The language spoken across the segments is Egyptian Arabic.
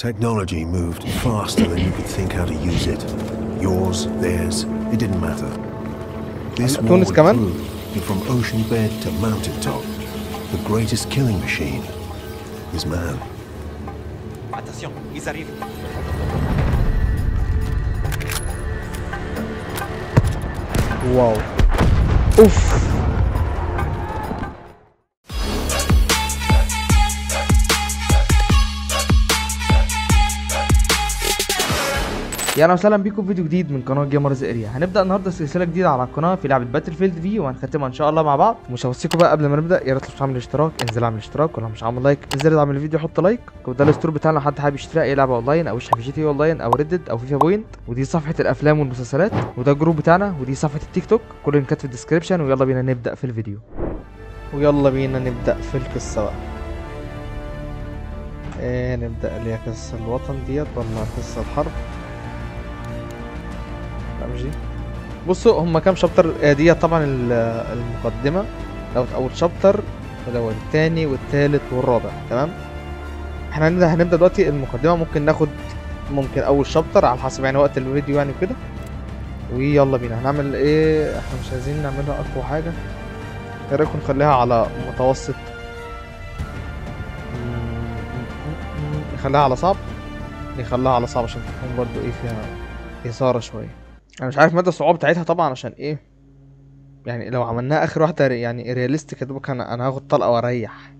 Technology moved faster than you could think how to use it. Yours, theirs, it didn't matter. This war تونس would كمان؟ prove that from ocean bed to mountaintop, the greatest killing machine is man. Attention, ils arrivent. واو اوف يا اهلا وسهلا بيكم في فيديو جديد من قناه جيمرز اريا هنبدا النهارده سلسله جديده على القناه في لعبه باتل فيلد في وهنختمها ان شاء الله مع بعض مش هوصيكم بقى قبل ما نبدا يا ريت لو مش عامل اشتراك انزل اعمل اشتراك ولا مش عامل لايك انزل اعمل الفيديو حط لايك وده الستور بتاعنا لو حد حابب يشتري اي لعبه اونلاين او يشحن في جي تي اونلاين او ريدد او فيفا بوينت ودي صفحه الافلام والمسلسلات وده الجروب بتاعنا ودي صفحه التيك توك كل اللينكات في الديسكربشن ويلا بينا نبدا في الفيديو ويلا بينا نبدا في القصه بقى ايه نبدا اللي هي قصه الوطن ديت ولا قصه الحرب لا مش دي بصوا هما كام شابتر آه، ديت طبعا ال- المقدمه دوت اول شابتر ودوت التاني والتالت والرابع تمام احنا هنبدا هنبدا دلوقتي المقدمه ممكن ناخد ممكن اول شابتر على حسب يعني وقت الفيديو يعني وكده ويلا بينا هنعمل ايه احنا مش عايزين نعملها اقوى حاجه ايه رايكم نخليها على متوسط مم، نخليها على صعب نخليها على صعب عشان تكون برضو ايه فيها اثاره شويه انا مش عارف مدى الصعوبه بتاعتها طبعا عشان ايه يعني لو عملناها اخر واحده ري- يعني رياليستيك يا دوبك انا انا هاخد طلقه واريح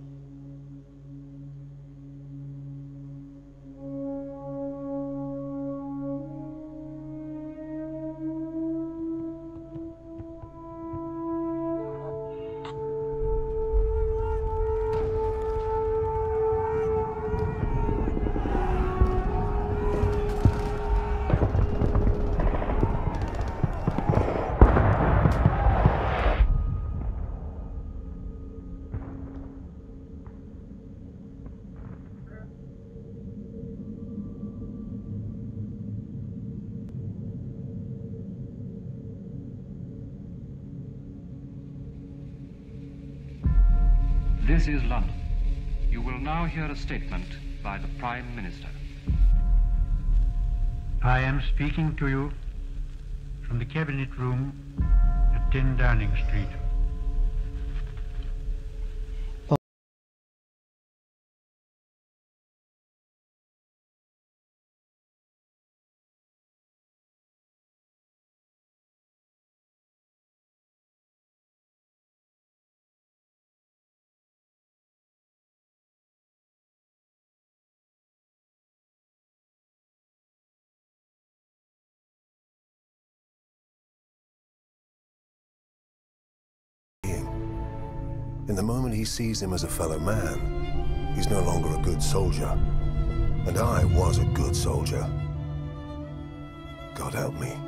This is London. You will now hear a statement by the Prime Minister. I am speaking to you from the Cabinet Room at 10 Downing Street. In the moment he sees him as a fellow man, he's no longer a good soldier. And I was a good soldier. God help me.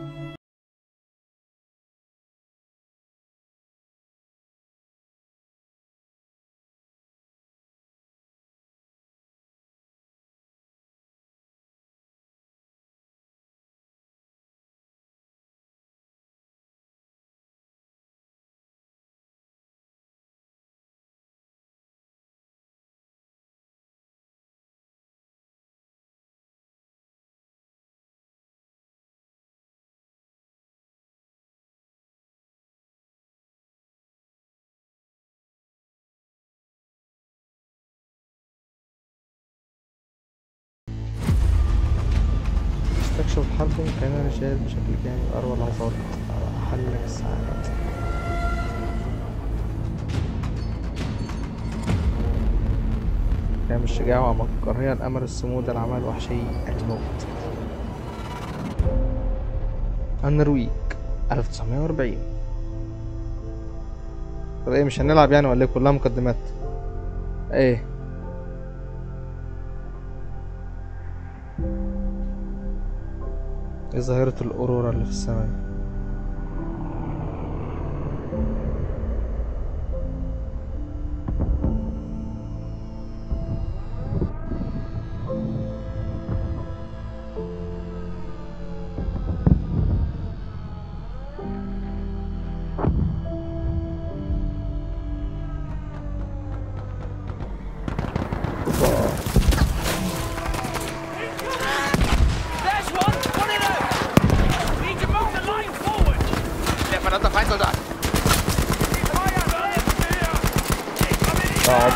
استكشف الحرب كان رجال بشكل كامل أروى اللحظات أحلك السعادة كان الشجاعة ومكرهيا الأمل الصمود العمل الوحشي الموت النرويج 1940 طب ايه مش هنلعب يعني ولا ايه كلها مقدمات ايه ايه ظاهرة الأورورا اللي في السماء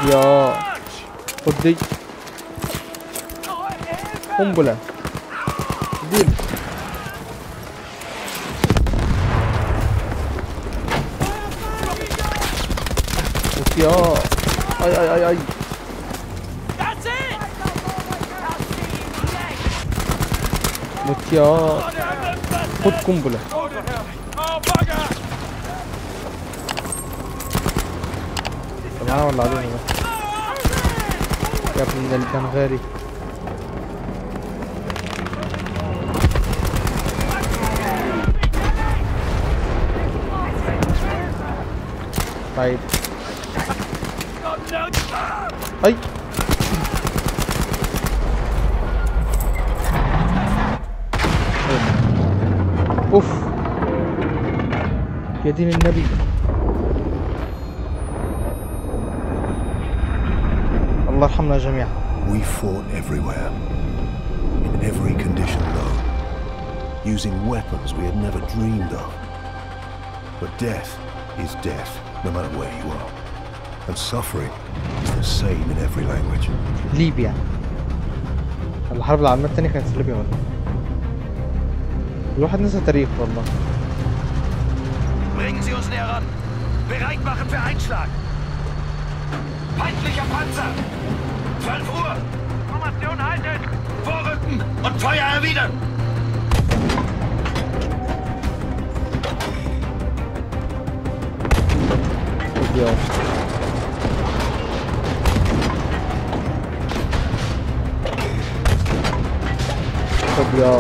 يا خد دي قنبلة ديل موت يا اي اي اي اي موت يا خد قنبلة طب انا ولا علينا ده يا ابن البنغالي طيب اي اوف يا دين النبي الله يرحمنا جميعا We fought everywhere, in every condition known, using weapons we had never dreamed of. But death is death, no matter where you are. And suffering is the same in every language. ليبيا الحرب العالمية التانية كانت في ليبيا ولا إيه؟ الواحد نسى تاريخ والله Bringen Sie uns näher ran. Bereit machen für Einschlag. Feindlicher Panzer. 12 Uhr. Formation halten. Vorrücken und Feuer erwidern. خد يا خد يا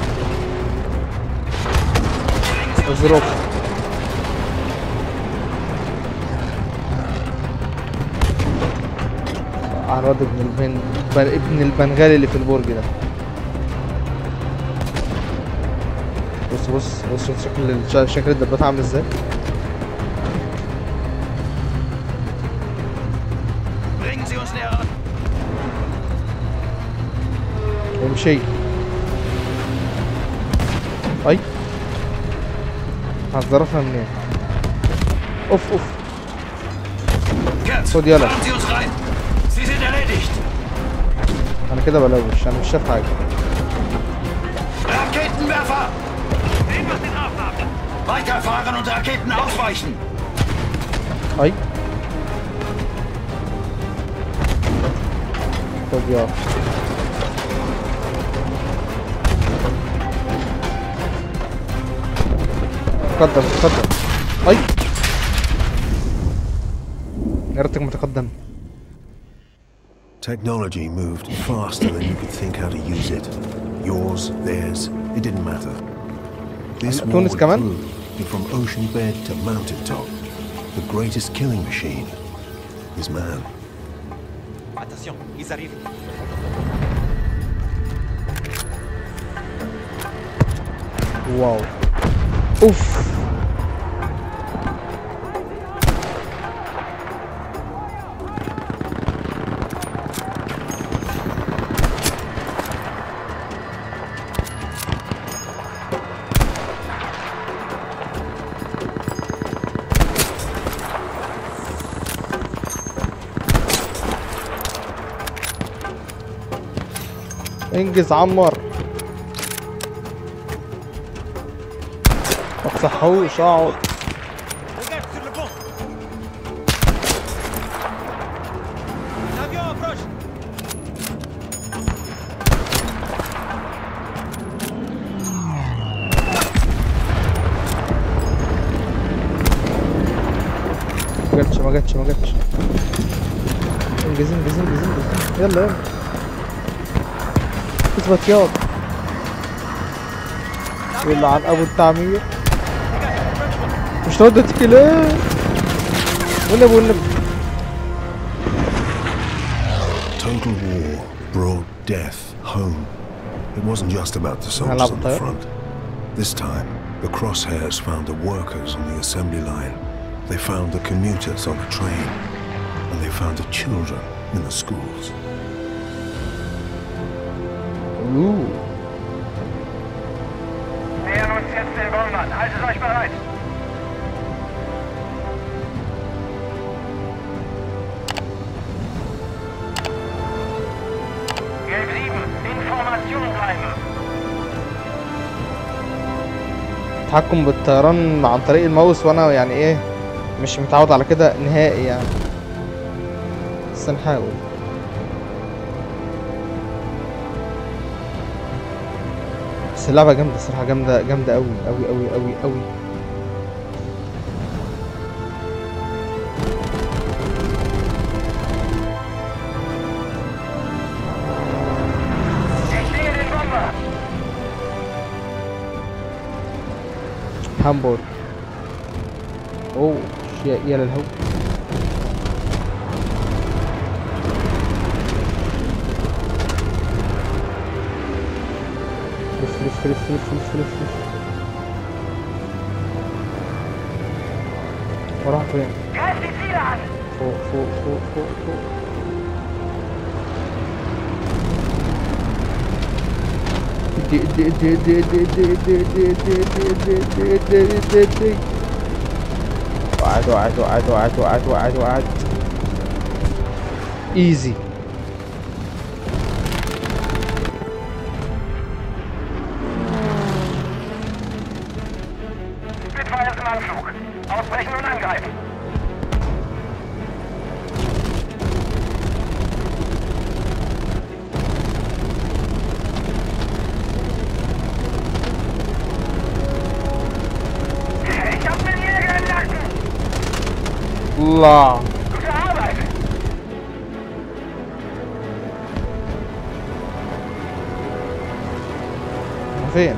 اظرف على الواد ابن البن بل- ابن البنغالي اللي في البرج ده بص بص بص شوف شكل الش- شكل الدبابات عامل ازاي Bringen Sie uns näher ran. ومشي اي هتظرفها منين اوف اوف Gerd, So, Dialog. fahren Sie uns rein. Sie sind erledigt. انا كده بلوش انا مش شايف حاجه Raketenwerfer. Sehen wir den Aufnahme. Weiterfahren und Raketen ausweichen. اي خد يا تقدم تقدم اي يا ريتك متقدم Technology moved faster than you could think how to use it. Yours, theirs, it didn't matter. This war Tunis would كمان؟ prove that from ocean bed to mountaintop, the greatest killing machine is man. Attention, ils arrivent. واو اوف انجز عمر ما تصحوش اقعد Regarde sur le pont. L'avion approche. ما جاتش ما جاتش ما جاتش انجز انجز انجز انجز يلا يلا اثبت ياض يلا عن ابو التعمير مش تودي تيجي ليه والنبي والنبي Total war brought death home. It wasn't just about the soldiers on the front. This time, the crosshairs found the workers on the assembly line. They found the commuters on the train. And they found the children in the schools. Ooh. Nähern uns jetzt den Wohnmann. Haltet euch bereit. 11-7, Information bleiben. التحكم بالطيران عن طريق الماوس وانا يعني ايه مش متعود على كده نهائي يعني بس نحاول بس اللعبة جامدة الصراحة جامدة جامدة أوي أوي أوي أوي أوي Ich sehe den Bomber. هامبورغ اوه يا يا للهو لف لف لف لف لف لف لف وراح فين؟ Greif die Ziele an. فوق فوق فوق فوق فوق ادي ادي ادي ادي ادي ادي ادي ادي ادي ادي ادي ادي ادي ادي ادي وقعد وقعد وقعد وقعد وقعد وقعد وقعد ايزي Spitfire ist im Anflug. Ausbrechen und angreifen. Ich hab einen Jäger im Nacken. الله Gute Arbeit. فين؟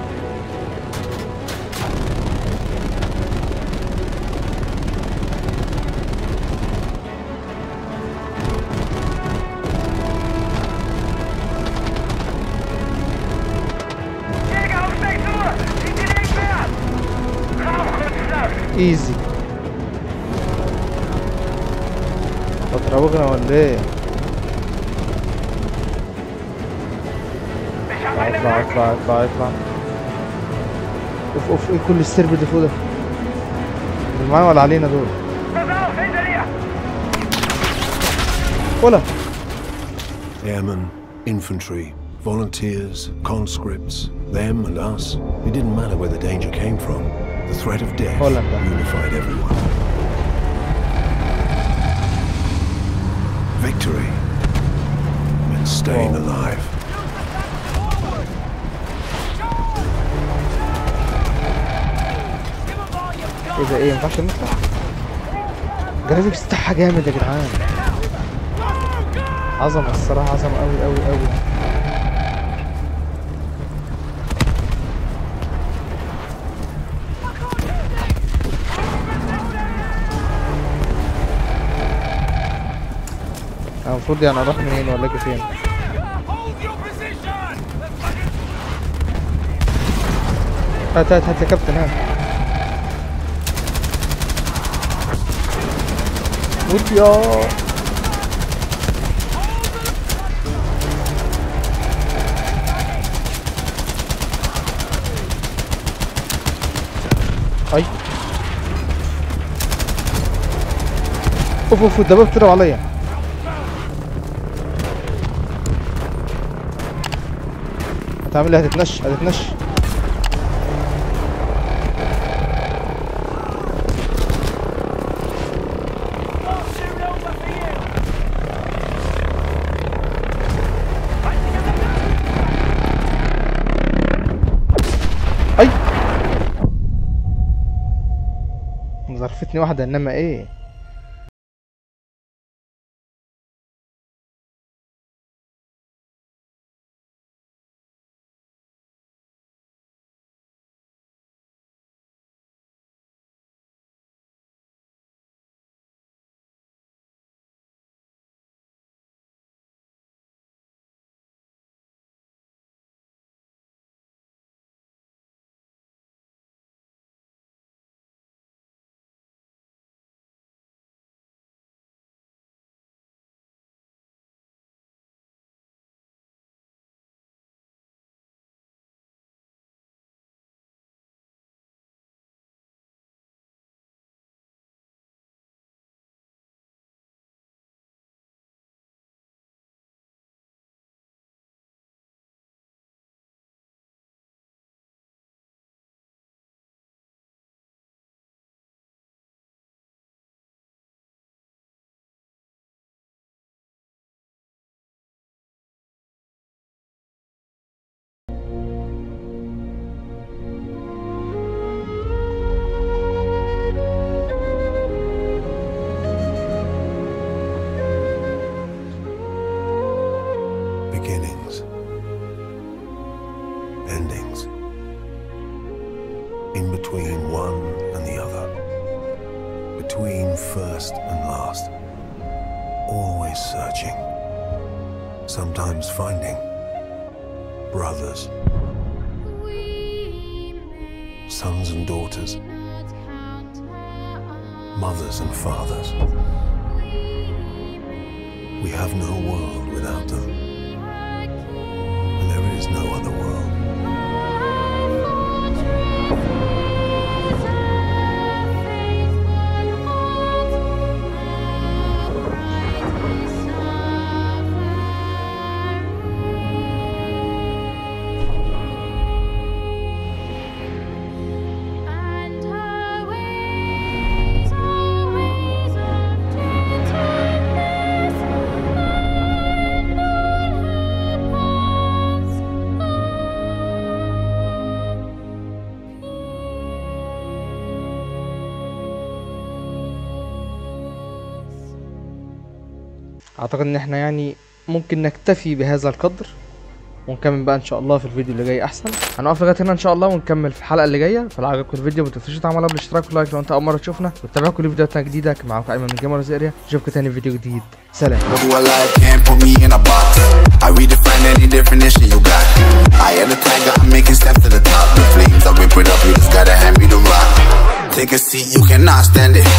Jäger auf 6 Uhr. Zieht die nicht mehr. Rauchkunstsaft. ايزي هتراوغنا ولا ايه؟ Ich hab einen اطلع Nacken. اطلع اطلع اطلع اوف اوف ايه كل السرب اللي فوق ده؟ اللي معانا ولا علينا دول؟ Pass auf, hinter dir. ولا Airmen, infantry, volunteers, conscripts, them and us. It didn't matter where the danger came from. The threat of death Holland. unified everyone. Victory meant staying Wow. alive. ايه ده ايه ينفعش نطلع؟ الجرافيكس بتاعها جامد يا جدعان عظمة الصراحة عظمة أوي أوي أوي أنا المفروض يعني أروح منين ولا أجي فين؟ هات هات هات يا كابتن هات موت يا اي اوف اوف الدباب طلعوا عليا هتعمل ايه هتتنش هتتنش اي ظرفتني واحدة انما ايه in between one and the other, between first and last, always searching, sometimes finding brothers, sons and daughters, mothers and fathers. We have no world without them, and there is no other world. And her ways are ways of gentleness, and all her paths اعتقد ان احنا يعني ممكن نكتفي بهذا القدر ونكمل بقى ان شاء الله في الفيديو اللي جاي احسن هنقف لغايه هنا ان شاء الله ونكمل في الحلقه اللي جايه فلو عجبكم الفيديو ما تنسوش تعملوا بالاشتراك واللايك لو انت اول مره تشوفنا وتتابعوا كل فيديوهاتنا الجديده كان معاكم ايمن من جيمرز اريا اشوفكم تاني في فيديو جديد سلام Who alive can't put me in a box. I redefine any definition you got. I am the tiger, I'm making steps to the top. The flames, I whip it up, you just gotta hand me the rock. Take a seat, you cannot stand it.